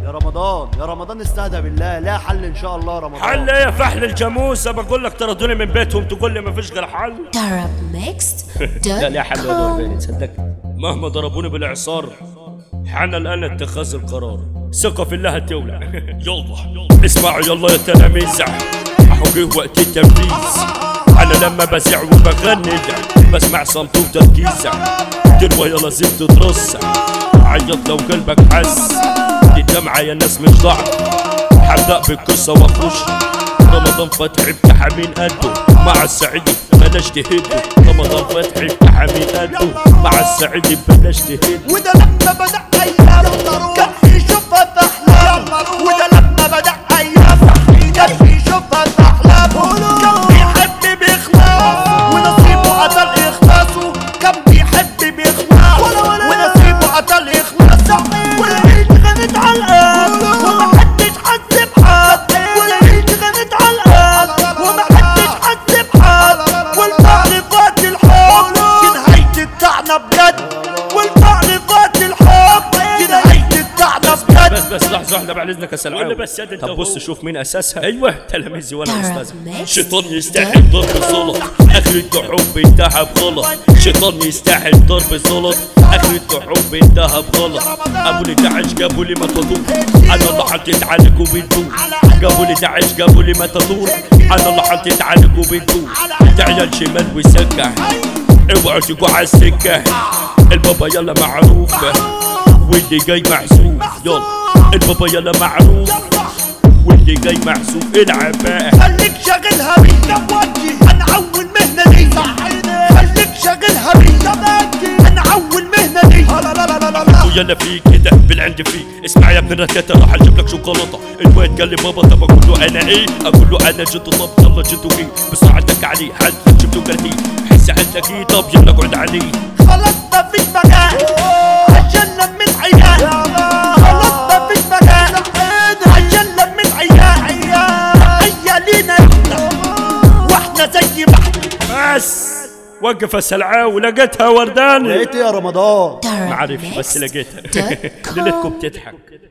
يا رمضان يا رمضان استهدى بالله لا حل ان شاء الله يا رمضان حل ايه يا فحل الجاموسه بقول لك طردوني من بيتهم تقول لي ما فيش غير حل لا لا حل ولا Arabmixed.com بيني تصدقني مهما ضربوني بالاعصار حان الان اتخاذ القرار ثقة في الله تولع يلا اسمعوا يلا يا تلاميذ احو جه وقت التنفيذ انا لما بزع وبغني بسمع صمت وتركيز تروى يلا لازم تترص عيط لو قلبك حس دي الدمعة يا ناس مش ضعف حبدأ بالقصة واخش رمضان فتحي بتحمين قده مع السعيد بلاش تهده رمضان فتحي بتحمين قده مع السعيد بلاش تهده وده لما بدأ أيام كان في شوفها في أحلام وده لما بدأ أيام كان في شوفها في أحلام كان بيحب بإخلاص ونصيبه قتل إخلاصه كان بيحب بإخلاص ونصيبه قتل إخلاصه والعيد غنت على القلب ومحدش حس بحد والعيد غنت على القلب ومحدش حس بحد والفعل قاتل حب في نهاية الطعنة بجد والفعل قاتل حب في نهاية الطعنة بجد بس بس لحظة واحدة بعد إذنك يا سلام قول لي بس بس يد انت طب بص وهو. شوف مين أساسها أيوه تلاميذي وأنا أستاذ Arabmixed. شيطان يستاهل ضرب زلط آخرته حب انتهى بغلط شيطان يستاهل ضرب زلط آخرته حب انتهى بغلط أبو لي داعش جابوا لي مطاطور أنا اللي حطيت وبيدور جابوا لي داعش جابوا لي مطاطور أنا اللي حطيت وبيدور تعيال شمال وسكة اوعوا تجوا على السكة البابا يلا معروف واللي جاي محسوب يلا البابا يلا معروف واللي جاي محسوب العب بقى خليك شاغلها بيا بوجهي انا اول مهنه دي خليك شاغلها بيا بوجهي انا اول مهنه دي لا لا لا لا لا ويلا في كده بالعند فيه اسمع يا ابن الركاتة راح اجيب لك شوكولاته الواد قال لي بابا طب اقول له انا ايه اقول له انا جد طب يلا جد ايه بس عندك عليه حد جبته قرتي حس عندك ايه طب يلا اقعد عليه خلاص مفيش مكان عشان من عيال خلاص مفيش مكان عشان من عيال عيالينا احنا واحنا زي ما احنا بس وقف السلعة لقيتها وردان لقيت إيه يا رمضان معرفش بس لقيتها ليلتكم تضحك